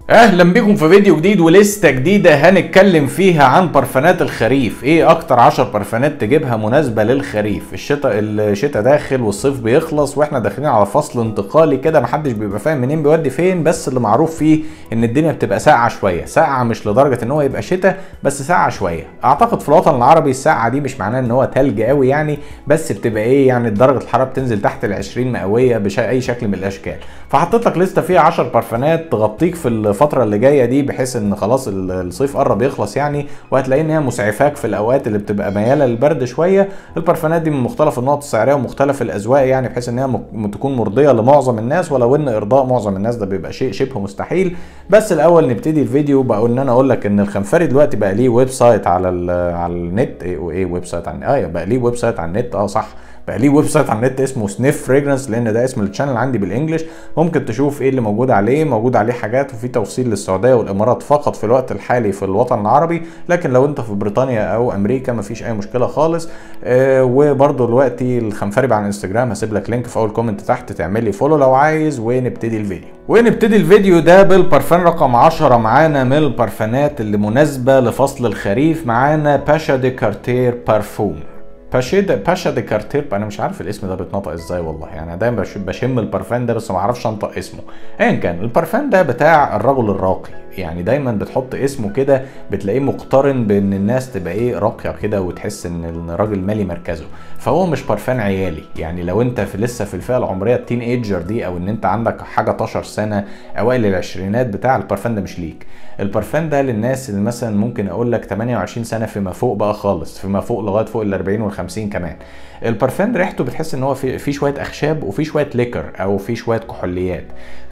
اهلا بكم في فيديو جديد ولسته جديده هنتكلم فيها عن برفانات الخريف ايه اكتر عشر برفانات تجيبها مناسبه للخريف الشتاء الشتاء داخل والصيف بيخلص واحنا داخلين على فصل انتقالي كده محدش بيبقى فاهم منين بيودي فين بس اللي معروف فيه ان الدنيا بتبقى ساقعه شويه ساقعه مش لدرجه ان هو يبقى شتاء بس ساقعه شويه اعتقد في الوطن العربي الساقعه دي مش معناه ان هو تلج قوي يعني بس بتبقى ايه يعني درجه الحراره بتنزل تحت ال 20 مئويه باي شكل من الاشكال فحطيت لك لسته فيها 10 برفانات تغطيك في الفتره اللي جايه دي بحيث ان خلاص الصيف قرب يخلص يعني وهتلاقي ان هي مسعفاك في الاوقات اللي بتبقى مياله للبرد شويه البرفانات دي من مختلف النقط السعريه ومختلف الاذواق يعني بحيث ان هي تكون مرضيه لمعظم الناس ولو ان ارضاء معظم الناس ده بيبقى شيء شبه مستحيل بس الاول نبتدي الفيديو بقول ان انا اقول لك ان الخنفري دلوقتي بقى ليه ويب سايت على على النت ايه وايه ويب سايت على اه بقى ليه ويب سايت على النت اه صح بقى ليه ويب سايت على النت اسمه سنيف فريجرنس لان ده اسم الشانل عندي بالانجلش ممكن تشوف ايه اللي موجود عليه موجود عليه حاجات وفي توصيل للسعوديه والامارات فقط في الوقت الحالي في الوطن العربي لكن لو انت في بريطانيا او امريكا مفيش اي مشكله خالص آه وبرده دلوقتي الخنفري على الانستجرام هسيب لك لينك في اول كومنت تحت تعمل لي فولو لو عايز ونبتدي الفيديو ونبتدي الفيديو ده بالبرفان رقم 10 معانا من البرفانات اللي مناسبه لفصل الخريف معانا باشا دي كارتير بارفوم باشا باشا دي كارتير انا مش عارف الاسم ده بيتنطق ازاي والله يعني انا دايما بشم البرفان ده بس ما اعرفش انطق اسمه ايا كان البرفان ده بتاع الرجل الراقي يعني دايما بتحط اسمه كده بتلاقيه مقترن بان الناس تبقى ايه راقيه كده وتحس ان الراجل مالي مركزه فهو مش برفان عيالي يعني لو انت في لسه في الفئه العمريه التين ايجر دي او ان انت عندك حاجه 12 سنه اوائل العشرينات بتاع البرفان ده مش ليك البرفان ده للناس اللي مثلا ممكن اقول لك 28 سنه فيما فوق بقى خالص فيما فوق لغايه فوق ال 40 وال 50 كمان البرفان ريحته بتحس ان هو في, في شويه اخشاب وفي شويه ليكر او في شويه كحوليات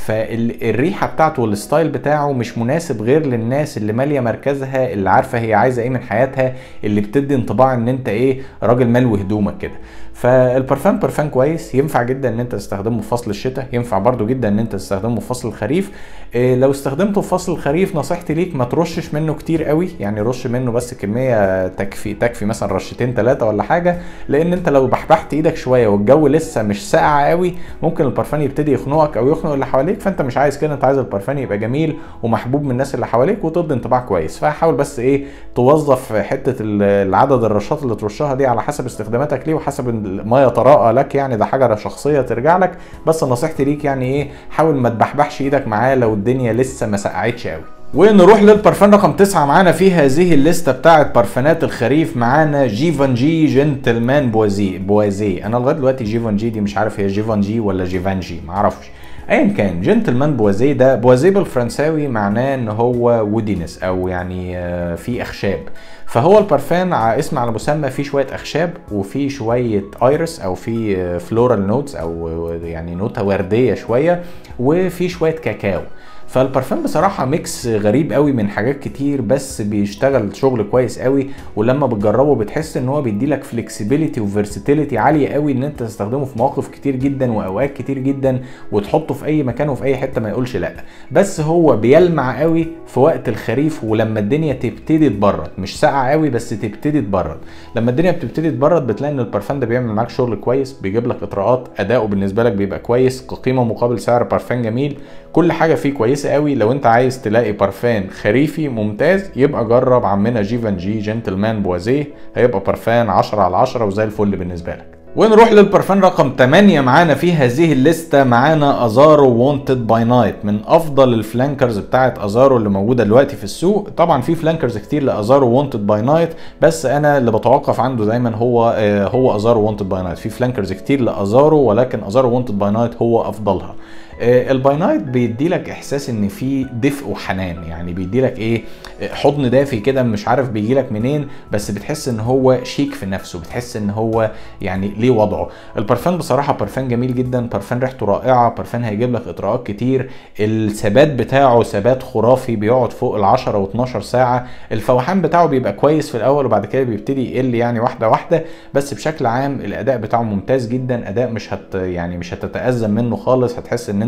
فالريحه بتاعته والستايل بتاعه مش مناسب غير للناس اللي ماليه مركزها اللي عارفه هي عايزه ايه من حياتها اللي بتدي انطباع ان انت ايه راجل ملو هدومك كده فالبرفان برفان كويس ينفع جدا ان انت تستخدمه في فصل الشتاء ينفع برضو جدا ان انت تستخدمه في فصل الخريف إيه لو استخدمته في فصل الخريف نصيحتي ليك ما ترشش منه كتير قوي يعني رش منه بس كميه تكفي تكفي مثلا رشتين ثلاثه ولا حاجه لان انت لو بحبحت ايدك شويه والجو لسه مش ساقع قوي ممكن البرفان يبتدي يخنقك او يخنق اللي حواليك فانت مش عايز كده انت عايز البرفان يبقى جميل ومحبوب من الناس اللي حواليك وتدي انطباع كويس فحاول بس ايه توظف حته العدد الرشات اللي ترشها دي على حسب استخداماتك ليه وحسب ما يتراءى لك يعني ده حاجه شخصيه ترجع لك بس نصيحتي ليك يعني ايه حاول ما تبحبحش ايدك معاه لو الدنيا لسه ما سقعتش قوي ونروح للبرفان رقم تسعة معانا في هذه الليستة بتاعت برفانات الخريف معانا جيفانجي جنتلمان بوازي بوازي انا لغايه دلوقتي جيفانجي دي مش عارف هي جيفانجي ولا جيفانجي معرفش ايا كان جنتلمان بوازيه ده بوازيه بالفرنساوي معناه ان هو وودينس او يعني في اخشاب فهو البرفان اسم على مسمى فيه شويه اخشاب وفيه شويه ايرس او فيه فلورال نوتس او يعني نوتة ورديه شويه وفيه شويه كاكاو فالبرفان بصراحة ميكس غريب قوي من حاجات كتير بس بيشتغل شغل كويس قوي ولما بتجربه بتحس ان هو بيديلك فلكسبيليتي وفيرساتيليتي عالية قوي ان انت تستخدمه في مواقف كتير جدا واوقات كتير جدا وتحطه في اي مكان وفي اي حتة ما يقولش لا بس هو بيلمع قوي في وقت الخريف ولما الدنيا تبتدي تبرد مش ساقعة قوي بس تبتدي تبرد لما الدنيا بتبتدي تبرد بتلاقي ان البرفان ده بيعمل معاك شغل كويس بيجيب لك اطراءات اداؤه بالنسبة لك بيبقى كويس كقيمة مقابل سعر برفان جميل كل حاجة فيه كويسة كويسه قوي لو انت عايز تلاقي برفان خريفي ممتاز يبقى جرب عمنا جيفانجي جنتلمان بوازيه هيبقى برفان 10 على 10 وزي الفل بالنسبه لك ونروح للبرفان رقم 8 معانا في هذه الليسته معانا ازارو وونتد باي نايت من افضل الفلانكرز بتاعه ازارو اللي موجوده دلوقتي في السوق طبعا في فلانكرز كتير لازارو وونتد باي نايت بس انا اللي بتوقف عنده دايما هو آه هو ازارو وونتد باي نايت في فلانكرز كتير لازارو ولكن ازارو وونتد باي نايت هو افضلها الباينايت بيدي لك احساس ان في دفء وحنان يعني بيدي لك ايه حضن دافي كده مش عارف بيجي لك منين بس بتحس ان هو شيك في نفسه بتحس ان هو يعني ليه وضعه البرفان بصراحه برفان جميل جدا برفان ريحته رائعه برفان هيجيب لك اطراءات كتير الثبات بتاعه ثبات خرافي بيقعد فوق ال 10 و12 ساعه الفوحان بتاعه بيبقى كويس في الاول وبعد كده بيبتدي يقل يعني واحده واحده بس بشكل عام الاداء بتاعه ممتاز جدا اداء مش هت يعني مش هتتأزم منه خالص هتحس ان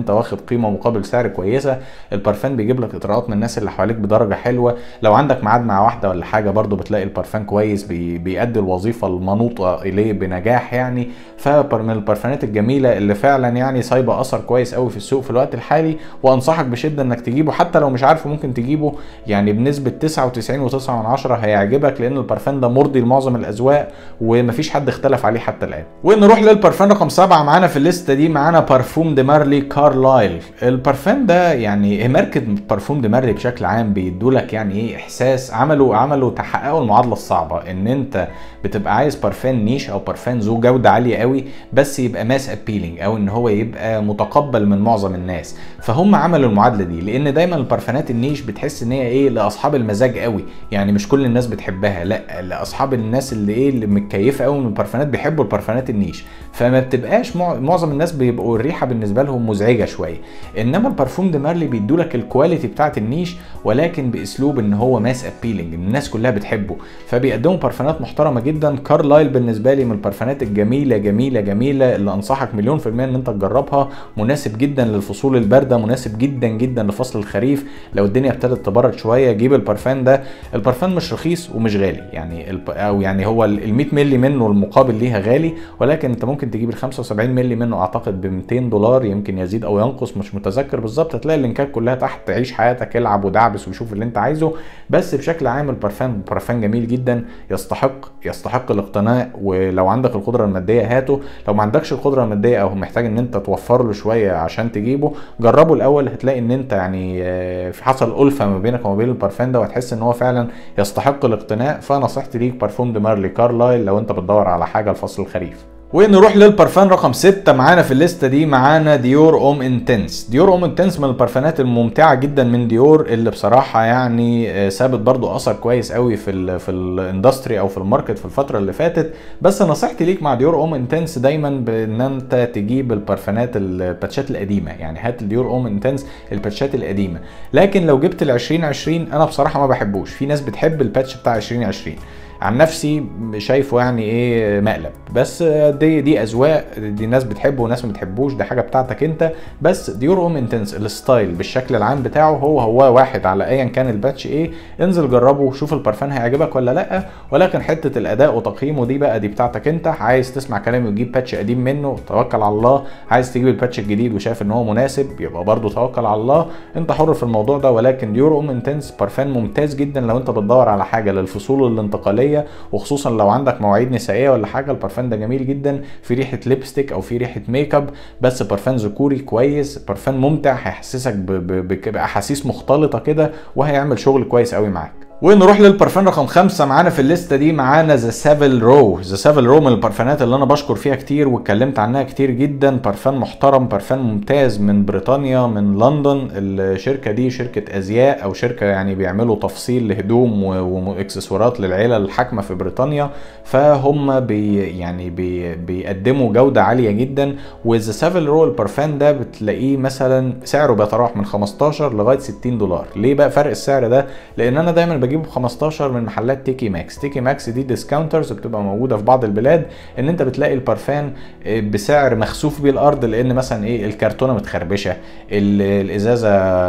انت واخد قيمه مقابل سعر كويسه البارفان بيجيب لك اطراءات من الناس اللي حواليك بدرجه حلوه لو عندك ميعاد مع واحده ولا حاجه برضو بتلاقي البارفان كويس بي بيأدي الوظيفه المنوطه اليه بنجاح يعني فمن البارفانات الجميله اللي فعلا يعني سايبه اثر كويس قوي في السوق في الوقت الحالي وانصحك بشده انك تجيبه حتى لو مش عارفه ممكن تجيبه يعني بنسبه 99.9 هيعجبك لان البارفان ده مرضي لمعظم الاذواق ومفيش حد اختلف عليه حتى الان ونروح للبارفان رقم سبعة معانا في الليسته دي معانا بارفوم دي مارلي كارلايل البارفان ده يعني ماركه بارفوم دي مارلي بشكل عام بيدولك يعني ايه احساس عملوا عملوا تحققوا المعادله الصعبه ان انت بتبقى عايز بارفان نيش او بارفان ذو جوده عاليه قوي بس يبقى ماس ابيلينج او ان هو يبقى متقبل من معظم الناس فهم عملوا المعادله دي لان دايما البارفانات النيش بتحس ان هي ايه لاصحاب المزاج قوي يعني مش كل الناس بتحبها لا لاصحاب الناس اللي ايه اللي متكيفه قوي من البارفانات بيحبوا البارفانات النيش فما بتبقاش معظم الناس بيبقوا الريحه بالنسبه لهم مزعجه شويه انما البارفوم دي مارلي بيدولك الكواليتي بتاعه النيش ولكن باسلوب ان هو ماس ابيلينج الناس كلها بتحبه فبيقدموا بارفانات محترمه جدا كارلايل بالنسبه لي من البارفانات الجميله جميله جميله اللي انصحك مليون في الميه ان انت تجربها مناسب جدا للفصول البارده مناسب جدا جدا لفصل الخريف لو الدنيا ابتدت تبرد شويه جيب البارفان ده البارفان مش رخيص ومش غالي يعني او يعني هو ال 100 مللي منه المقابل ليها غالي ولكن انت ممكن تجيب ال 75 مللي منه اعتقد ب 200 دولار يمكن يزيد او ينقص مش متذكر بالظبط هتلاقي اللينكات كلها تحت عيش حياتك العب ودعبس وشوف اللي انت عايزه بس بشكل عام البارفان بارفان جميل جدا يستحق يستحق الاقتناء ولو عندك القدره الماديه هاته لو ما عندكش القدره الماديه او محتاج ان انت توفر له شويه عشان تجيبه جربه الاول هتلاقي ان انت يعني في حصل الفه ما بينك وما بين البارفان ده وهتحس ان هو فعلا يستحق الاقتناء فنصيحتي ليك بارفوم دي مارلي كارلايل لو انت بتدور على حاجه لفصل الخريف ونروح للبرفان رقم 6 معانا في الليسته دي معانا ديور اوم انتنس ديور اوم انتنس من البرفانات الممتعه جدا من ديور اللي بصراحه يعني سابت برضو اثر كويس قوي في ال في الاندستري او في الماركت في الفتره اللي فاتت بس نصيحتي ليك مع ديور اوم انتنس دايما بان انت تجيب البرفانات الباتشات القديمه يعني هات الديور اوم انتنس الباتشات القديمه لكن لو جبت ال 2020 انا بصراحه ما بحبوش في ناس بتحب الباتش بتاع 2020 عن نفسي شايفه يعني ايه مقلب بس دي دي اذواق دي ناس بتحبه وناس ما بتحبوش دي حاجه بتاعتك انت بس ديور اوم انتنس الستايل بالشكل العام بتاعه هو هو واحد على ايا كان الباتش ايه انزل جربه شوف البرفان هيعجبك ولا لا ولكن حته الاداء وتقييمه دي بقى دي بتاعتك انت عايز تسمع كلامي وتجيب باتش قديم منه توكل على الله عايز تجيب الباتش الجديد وشايف ان هو مناسب يبقى برضه توكل على الله انت حر في الموضوع ده ولكن ديور اوم انتنس برفان ممتاز جدا لو انت بتدور على حاجه للفصول الانتقاليه وخصوصا لو عندك مواعيد نسائيه ولا حاجه البرفان ده جميل جدا في ريحه ليبستيك او في ريحه ميك اب بس برفان ذكوري كويس برفان ممتع هيحسسك باحاسيس مختلطه كده وهيعمل شغل كويس قوي معاك ونروح للبرفان رقم خمسة معانا في الليسته دي معانا ذا سافل رو ذا سافل رو من البرفانات اللي انا بشكر فيها كتير واتكلمت عنها كتير جدا برفان محترم برفان ممتاز من بريطانيا من لندن الشركه دي شركه ازياء او شركه يعني بيعملوا تفصيل لهدوم واكسسوارات للعيله الحاكمه في بريطانيا فهم بي يعني بي بيقدموا جوده عاليه جدا وذا سافل رو البرفان ده بتلاقيه مثلا سعره بيتراوح من 15 لغايه 60 دولار ليه بقى فرق السعر ده لان انا دايما بجيبه ب 15 من محلات تيكي ماكس تيكي ماكس دي ديسكاونترز بتبقى موجوده في بعض البلاد ان انت بتلاقي البرفان بسعر مخسوف بيه الارض لان مثلا ايه الكرتونه متخربشه الازازه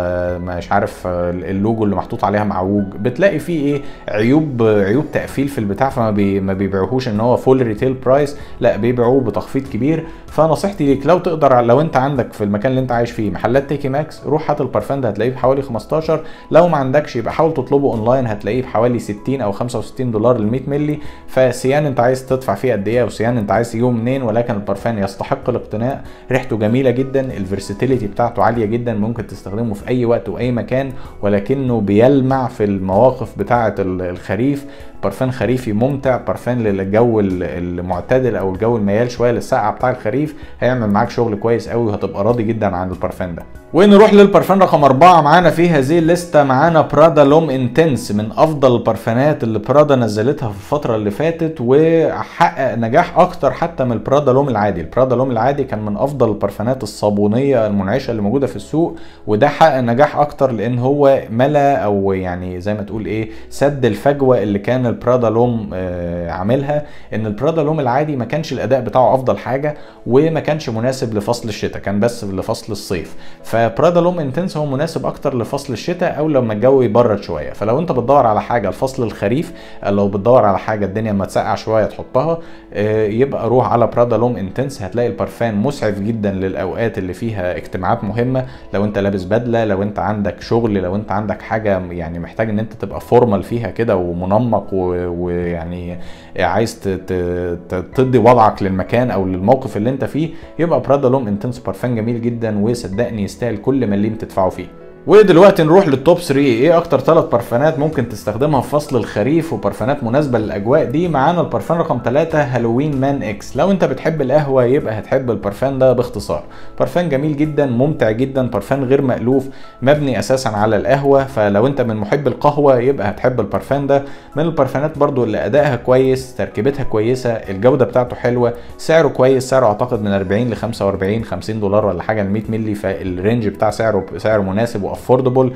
مش عارف اللوجو اللي محطوط عليها معوج بتلاقي فيه ايه عيوب عيوب تقفيل في البتاع فما بي ما بيبيعوهوش ان هو فول ريتيل برايس لا بيبيعوه بتخفيض كبير فنصيحتي ليك لو تقدر لو انت عندك في المكان اللي انت عايش فيه محلات تيكي ماكس روح هات البرفان ده هتلاقيه بحوالي 15 لو ما عندكش يبقى حاول تطلبه اونلاين هتلاقيه بحوالي 60 او 65 دولار ل 100 مللي فسيان انت عايز تدفع فيه قد ايه وسيان انت عايز تجيبه منين ولكن البرفان يستحق الاقتناء ريحته جميله جدا الفيرساتيليتي بتاعته عاليه جدا ممكن تستخدمه في اي وقت واي مكان ولكنه بيلمع في المواقف بتاعه الخريف برفان خريفي ممتع برفان للجو المعتدل او الجو الميال شويه للسقعه بتاع الخريف هيعمل معاك شغل كويس قوي وهتبقى راضي جدا عن البرفان ده ونروح للبرفان رقم أربعة معانا في هذه الليستة معانا برادا لوم انتنس من من افضل البرفانات اللي برادا نزلتها في الفتره اللي فاتت وحقق نجاح اكتر حتى من البرادا لوم العادي البرادا لوم العادي كان من افضل البرفانات الصابونيه المنعشه اللي موجوده في السوق وده حقق نجاح اكتر لان هو ملا او يعني زي ما تقول ايه سد الفجوه اللي كان البرادا لوم آه عاملها ان البرادا لوم العادي ما كانش الاداء بتاعه افضل حاجه وما كانش مناسب لفصل الشتاء كان بس لفصل الصيف فبرادا لوم انتنس هو مناسب اكتر لفصل الشتاء او لما الجو يبرد شويه فلو انت بتدور على حاجه لفصل الخريف لو بتدور على حاجه الدنيا ما تسقع شويه تحطها يبقى روح على برادا لوم انتنس هتلاقي البرفان مسعف جدا للاوقات اللي فيها اجتماعات مهمه لو انت لابس بدله لو انت عندك شغل لو انت عندك حاجه يعني محتاج ان انت تبقى فورمال فيها كده ومنمق ويعني عايز تدي وضعك للمكان او للموقف اللي انت فيه يبقى برادا لوم انتنس برفان جميل جدا وصدقني يستاهل كل مليم تدفعه فيه ودلوقتي نروح للتوب 3 ايه اكتر ثلاث برفانات ممكن تستخدمها في فصل الخريف وبرفانات مناسبه للاجواء دي معانا البرفان رقم 3 هالوين مان اكس لو انت بتحب القهوه يبقى هتحب البرفان ده باختصار برفان جميل جدا ممتع جدا برفان غير مألوف مبني اساسا على القهوه فلو انت من محب القهوه يبقى هتحب البرفان ده من البرفانات برضو اللي ادائها كويس تركيبتها كويسه الجوده بتاعته حلوه سعره كويس سعره اعتقد من 40 ل 45 50 دولار ولا حاجه ل 100 مللي فالرينج بتاع سعره سعر مناسب وافوردبل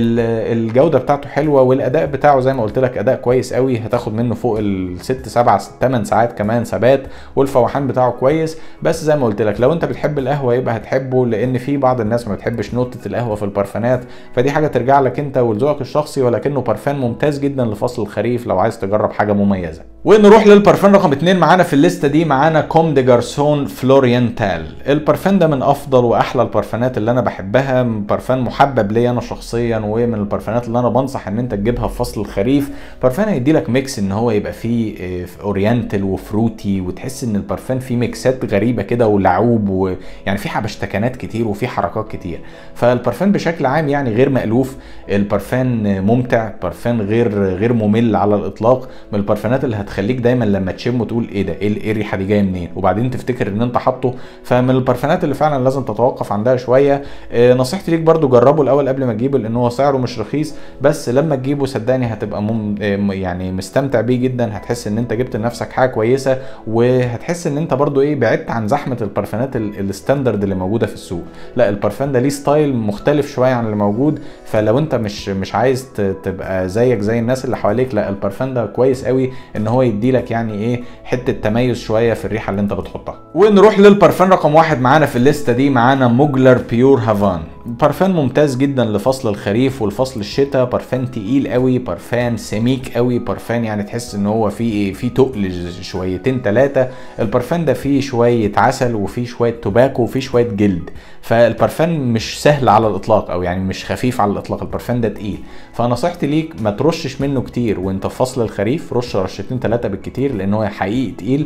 الجوده بتاعته حلوه والاداء بتاعه زي ما قلت لك اداء كويس قوي هتاخد منه فوق الست سبع ثمان ساعات كمان ثبات والفوحان بتاعه كويس بس زي ما قلت لك لو انت بتحب القهوه يبقى هتحبه لان في بعض الناس ما بتحبش نوتة القهوه في البرفانات فدي حاجه ترجع لك انت ولذوقك الشخصي ولكنه برفان ممتاز جدا لفصل الخريف لو عايز تجرب حاجه مميزه ونروح للبرفان رقم اتنين معانا في الليسته دي معانا كوم دي جارسون فلورينتال البرفان ده من افضل واحلى البرفانات اللي انا بحبها برفان محبب ليا انا شخصيا ومن البرفانات اللي انا بنصح ان انت تجيبها في فصل الخريف برفان هيدي لك ميكس ان هو يبقى فيه اورينتال وفروتي وتحس ان البرفان فيه ميكسات غريبه كده ولعوب ويعني في حبشتكنات كتير وفي حركات كتير فالبرفان بشكل عام يعني غير مألوف البرفان ممتع برفان غير غير ممل على الاطلاق من البرفانات اللي هتخليك دايما لما تشمه تقول ايه ده ايه الريحه دي جايه منين وبعدين تفتكر ان انت حاطه فمن البرفانات اللي فعلا لازم تتوقف عندها شويه نصيحتي ليك برضو جربه الاول قبل ما تجيبه لان هو سعره مش رخيص بس لما تجيبه صدقني هتبقى مم يعني مستمتع بيه جدا هتحس ان انت جبت لنفسك حاجه كويسه وهتحس ان انت برضو ايه بعدت عن زحمه البرفانات الستاندرد اللي موجوده في السوق لا البرفان ده ليه ستايل مختلف شويه عن اللي موجود فلو انت مش مش عايز تبقى زيك زي الناس اللي حواليك لا البرفان ده كويس قوي ان هو يدي لك يعني ايه حته تميز شويه في الريحه اللي انت بتحطها ونروح للبرفان رقم واحد معانا في الليسته دي معانا موجلر بيور هافان برفان ممتاز جدا لفصل الخريف والفصل الشتاء برفان تقيل قوي برفان سميك قوي برفان يعني تحس ان هو فيه فيه تقل شويتين ثلاثه البرفان ده فيه شويه عسل وفيه شويه توباكو وفيه شويه جلد فالبرفان مش سهل على الاطلاق او يعني مش خفيف على الاطلاق البرفان ده تقيل فنصيحتي ليك ما ترشش منه كتير وانت في فصل الخريف رش رشتين ثلاثه بالكتير لان هو حقيقي تقيل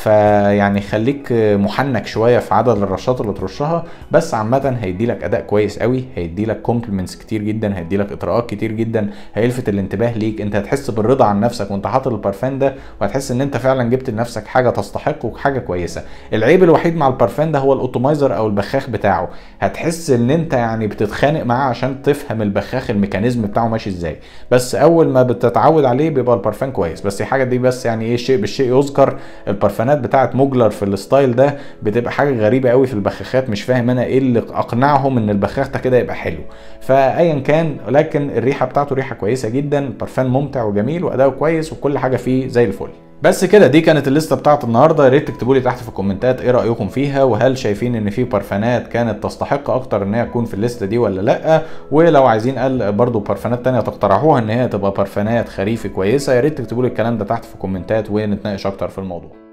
فيعني خليك محنك شويه في عدد الرشات اللي ترشها بس عامه هيدي لك اداء كويس قوي هيدي لك كومبلمنتس كتير جدا هيدي لك اطراءات كتير جدا هيلفت الانتباه ليك انت هتحس بالرضا عن نفسك وانت حاطط البرفان ده وهتحس ان انت فعلا جبت لنفسك حاجه تستحق وحاجه كويسه العيب الوحيد مع البرفان ده هو الاوتومايزر او البخاخ بتاعه هتحس ان انت يعني بتتخانق معاه عشان تفهم البخاخ الميكانيزم بتاعه ماشي ازاي بس اول ما بتتعود عليه بيبقى البرفان كويس بس الحاجه دي بس يعني ايه شيء بالشيء يذكر البرفانات بتاعت موجلر في الستايل ده بتبقى حاجه غريبه قوي في البخاخات مش فاهم انا ايه اللي اقنعهم ان البخاخ ده كده يبقى حلو فايا كان لكن الريحه بتاعته ريحه كويسه جدا البرفان ممتع وجميل واداؤه كويس وكل حاجه فيه زي الفل بس كده دي كانت الليسته بتاعت النهارده يا ريت تكتبوا لي تحت في الكومنتات ايه رايكم فيها وهل شايفين ان في برفانات كانت تستحق اكتر ان هي تكون في الليسته دي ولا لا ولو عايزين قال برضو برفانات تانية تقترحوها ان هي تبقى برفانات خريفي كويسه يا ريت تكتبوا لي الكلام ده تحت في الكومنتات ونتناقش اكتر في الموضوع